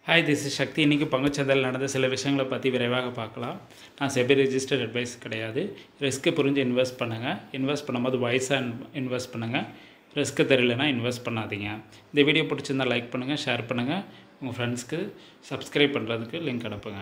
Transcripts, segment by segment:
hi this is சக்தி இன்றைக்கி பங்குச்சந்தையில் நடந்த சில விஷயங்களை பற்றி விரைவாக பார்க்கலாம் நான் செபி ரெஜிஸ்டர்ட் அட்வைஸ் கிடையாது ரிஸ்க்கு புரிஞ்சு இன்வெஸ்ட் பண்ணுங்கள் இன்வெஸ்ட் பண்ணும்போது வயசாக இன்வெஸ்ட் பண்ணுங்கள் ரிஸ்க்கு தெரியலனா இன்வெஸ்ட் பண்ணாதீங்க இந்த வீடியோ பிடிச்சிருந்தா லைக் பண்ணுங்கள் ஷேர் பண்ணுங்கள் உங்கள் ஃப்ரெண்ட்ஸ்க்கு சப்ஸ்கிரைப் பண்ணுறதுக்கு லிங்க் அனுப்புங்க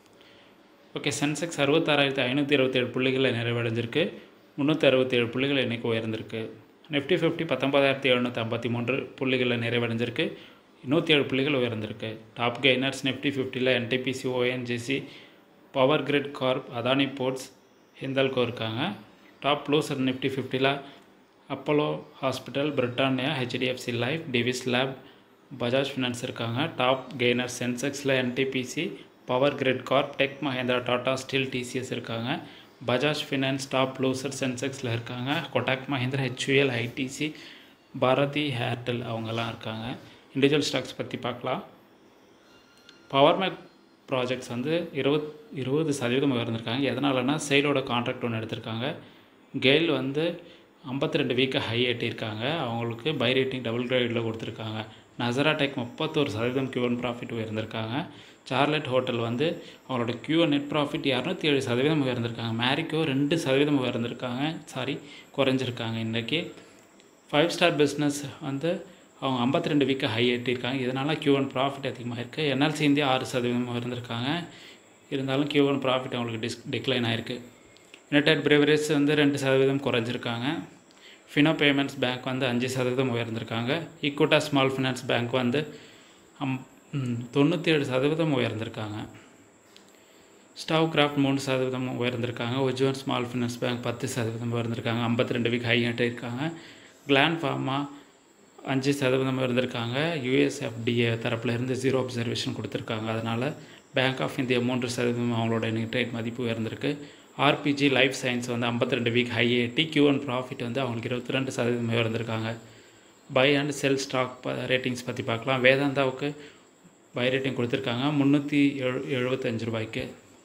ஓகே சென்செக்ஸ் அறுபத்தாறாயிரத்தி ஐநூற்றி இருபத்தேழு புள்ளிகளில் நிறைவடைஞ்சிருக்கு முந்நூற்றி அறுபத்தேழு புள்ளிகள் இன்றைக்கி உயர்ந்திருக்கு நிஃப்டி ஃபிஃப்டி பத்தொம்பதாயிரத்தி எழுநூற்றி ஐம்பத்தி மூன்று புள்ளிகளில் நிறைவடைஞ்சிருக்கு நூற்றி ஏழு புள்ளிகள் உயர்ந்திருக்கு டாப் கெய்னர்ஸ் நிஃப்டி ஃபிஃப்டியில் NTPC ONGC power grid corp Adani ports Hindalco இருக்காங்க டாப் லூசர் நிஃப்டி ஃபிஃப்டியில் Apollo hospital Britannia HDFC life Divi's lab Bajaj finance இருக்காங்க டாப் கெய்னர் சென்செக்ஸில் NTPC power grid corp tech Mahindra Tata steel TCS இருக்காங்க பஜாஜ் ஃபினான்ஸ் டாப் லூசர் சென்செக்ஸில் இருக்காங்க கொட்டாக் மஹேந்திரா ஹெச்யூஎல் ஐடிசி பாரதி ஏர்டெல் அவங்கெல்லாம் இருக்காங்க இண்டிவிஜுவல் ஸ்டாக்ஸ் பற்றி பார்க்கலாம் பவர்மேக் ப்ராஜெக்ட்ஸ் வந்து இருபத் இருபது சதவீதம் உயர்ந்திருக்காங்க எதனாலனா செயலோட கான்ட்ராக்ட் ஒன்று எடுத்திருக்காங்க கெயில் வந்து ஐம்பத்தி ரெண்டு வீக்கை ஹை எட்டியிருக்காங்க அவங்களுக்கு பை ரேட்டிங் டபுள் கிரேடில் கொடுத்துருக்காங்க நசரா டெக் முப்பத்தோரு சதவீதம் கியூஎன் ப்ராஃபிட் உயர்ந்திருக்காங்க சார்லட் ஹோட்டல் வந்து அவங்களோட கியூ நெட் ப்ராஃபிட் இரநூத்தி ஏழு சதவீதம் உயர்ந்திருக்காங்க மேரிக்கோ ரெண்டு சதவீதம் உயர்ந்திருக்காங்க சாரி குறைஞ்சிருக்காங்க இன்றைக்கி ஃபைவ் ஸ்டார் பிஸ்னஸ் வந்து அவங்க ஐம்பத்தி ரெண்டு வீக்கை ஹை எட்டியிருக்காங்க இதனால் கியூ ஒன் ப்ராஃபிட் அதிகமாக இருக்குது என்எல்சி இந்தியா ஆறு சதவீதம் இருந்திருக்காங்க இருந்தாலும் கியூ ஒன் ப்ராஃபிட் அவங்களுக்கு டிஸ் டிக்ளைன் ஆகிருக்கு யுனைடெட் பிரேவரேஜ் வந்து ரெண்டு சதவீதம் குறைஞ்சிருக்காங்க ஃபினோ பேமெண்ட்ஸ் பேங்க் வந்து அஞ்சு சதவீதம் உயர்ந்திருக்காங்க ஈக்குவட்டா ஸ்மால் ஃபினான்ஸ் பேங்க் வந்து அம் தொண்ணூற்றி ஏழு சதவீதம் உயர்ந்திருக்காங்க ஸ்டவ் கிராஃப்ட் மூணு சதவீதம் உயர்ந்திருக்காங்க ஒஜுவன் ஸ்மால் ஃபினான்ஸ் பேங்க் பத்து சதவீதம் உயர்ந்திருக்காங்க ஐம்பத்தி ரெண்டு வீக் ஹை இருக்காங்க கிளான் ஃபார்மா அஞ்சு சதவீதம் இருந்திருக்காங்க யூஎஸ்எஃப்டிஏ தரப்புலேருந்து ஜீரோ அப்சர்வேஷன் கொடுத்துருக்காங்க அதனால் பேங்க் ஆஃப் இந்தியா மூன்று சதவீதம் அவங்களோட ட்ரேட் மதிப்பு உயர்ந்திருக்கு ஆர்பிஜி லைஃப் சயின்ஸ் வந்து ஐம்பத்தி ரெண்டு வீக் ஹை டிக்யூ ஒன் ப்ராஃபிட் வந்து அவங்களுக்கு இருபத்தி ரெண்டு சதவீதம் உயர்ந்திருக்காங்க buy and sell stock ratings பற்றி பார்க்கலாம் வேதாந்தாவுக்கு பை ரேட்டிங் கொடுத்துருக்காங்க முந்நூற்றி எழு எழுபத்தஞ்சு ரூபாய்க்கு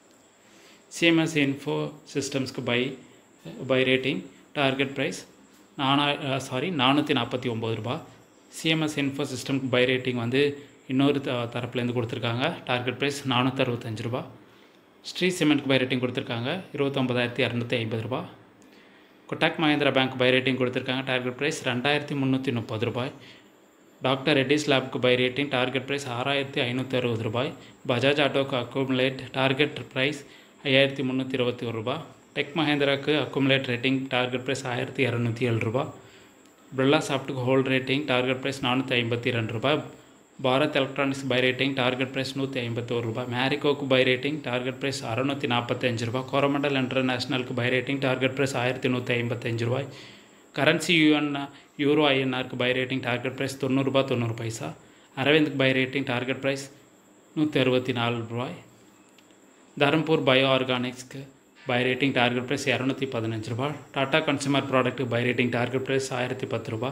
சிஎம்எஸ் இன்ஃபோ சிஸ்டம்ஸ்க்கு buy buy rating target price நானா சாரி நானூற்றி நாற்பத்தி ஒம்பது ரூபா சிஎம்எஸ் இன்ஃபோ சிஸ்டம்க்கு பை ரேட்டிங் வந்து இன்னொரு த தரப்புலேருந்து கொடுத்துருக்காங்க டார்கெட் ப்ரைஸ் நானூற்றி அறுபத்தஞ்சு ரூபா ஸ்ரீ சிமெண்ட்க்கு பை ரேட்டிங் கொடுத்துருக்காங்க இருபத்தொம்பதாயிரத்தி இரநூத்தி ஐம்பது ரூபா Kotak Mahindra bank buy rating கொடுத்துருக்காங்க டார்கெட் ப்ரைஸ் ரெண்டாயிரத்தி முந்நூற்றி முப்பது ரூபாய் டாக்டர் ரெட்டிஸ் லேப்க்கு பை ரேட்டிங் டார்கெட் ப்ரைஸ் ஆறாயிரத்தி ஐநூற்றி அறுபது ரூபாய் பஜாஜ் ஆட்டோக்கு அக்குமுலேட் டார்கெட் ப்ரைஸ் ஐயாயிரத்தி முந்நூற்றி இருபத்தி ஒரு ரூபா டெக் மஹேந்திராக்கு அக்குமுலேட் ரேட்டிங் டார்கெட் ப்ரைஸ் ஆயிரத்தி இரநூத்தி ஏழு ரூபா பிர்லா சாஃப்ட்டுக்கு ஹோல்ட் ரேட்டிங் டார்கெட் ப்ரைஸ் நானூற்றி ஐம்பத்தி ரெண்டு ரூபாய் Bharat electronics buy rating target price நூற்றி ஐம்பத்தோரு ரூபாய் மேரிகோக்கு பை ரேட்டிங் டார்கெட் ப்ரைஸ் அறுநூற்றி நாற்பத்தஞ்சு ரூபாய் கோரமண்டல் இன்டர்நேஷ்னலுக்கு பை ரேட்டிங் டார்கெட் ப்ரைஸ் ஆயிரத்தி நூற்றி ஐம்பத்தஞ்சு ரூபாய் கரன்சி யூஎன் யூரோ ஐஎன்ஆருக்கு பை ரேட்டிங் டார்கெட் ப்ரைஸ் தொண்ணூறுரூபா தொண்ணூறு பைசா அரவிந்த்க்கு பை ரேட்டிங் டார்கெட் ப்ரைஸ் நூற்றி அறுபத்தி நாலு ரூபாய் தரும்பூர் பயோ ஆர்கானிக்ஸ்க்கு பை ரேட்டிங் டார்கெட் ப்ரைஸ் இரநூத்தி பதினஞ்சு ரூபா டாடா கன்சூமர் ப்ராடக்ட்டுக்கு பை ரேட்டிங் டார்கெட் ப்ரைஸ் ஆயிரத்தி பத்து ரூபா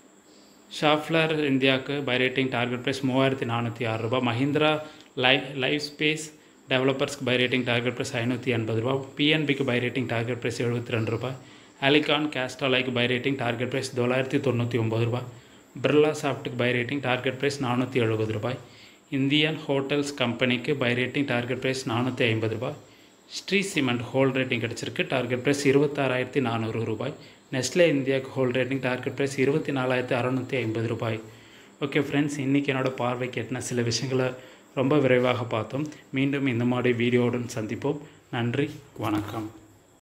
ஷாஃப்லர் இந்தியாவுக்கு பை ரேட்டிங் டார்கெட் ப்ரைஸ் மூவாயிரத்தி நானூற்றி ஆறு ரூபா மஹிந்திரா லை லைஃப் ஸ்பேஸ் டெவலப்பர்ஸ்க்கு பை ரேட்டிங் டார்கெட் ப்ரைஸ் ஐநூற்றி எண்பது ரூபா பிஎன்பிக்கு பை ரேட்டிங் டார்கெட் ப்ரைஸ் எழுபத்தி ரெண்டு ரூபாய் அலிகான் கேஸ்டாலைக்கு பை ரேட்டிங் டார்கெட் ப்ரைஸ் தொள்ளாயிரத்தி தொண்ணூற்றி ஒம்பது ரூபாய் பிர்லா சாஃப்ட்டுக்கு பை ரேட்டிங் டார்கெட் ப்ரைஸ் நானூற்றி எழுபது ரூபாய் இந்தியன் ஹோட்டல்ஸ் கம்பெனிக்கு பை ரேட்டிங் டார்கெட் ப்ரைஸ் நானூற்றி ஐம்பது ரூபாய் ஸ்ரீ சிமெண்ட் ஹோல்ட் ரேட்டிங் கிடச்சிருக்கு டார்கெட் ப்ரைஸ் இருபத்தாறாயிரத்தி நானூறு ரூபாய் நெஸ்லே இந்தியாவுக்கு ஹோல்ட் ரேட்டிங் டார்கெட் ப்ரைஸ் இருபத்தி நாலாயிரத்தி அறநூற்றி ஐம்பது ரூபாய் ஓகே ஃப்ரெண்ட்ஸ் இன்றைக்கி என்னோடய பார்வைக்கு எட்டின சில விஷயங்களை ரொம்ப விரைவாக பார்த்தோம் மீண்டும் இந்த மாதிரி வீடியோவுடன் சந்திப்போம் நன்றி வணக்கம்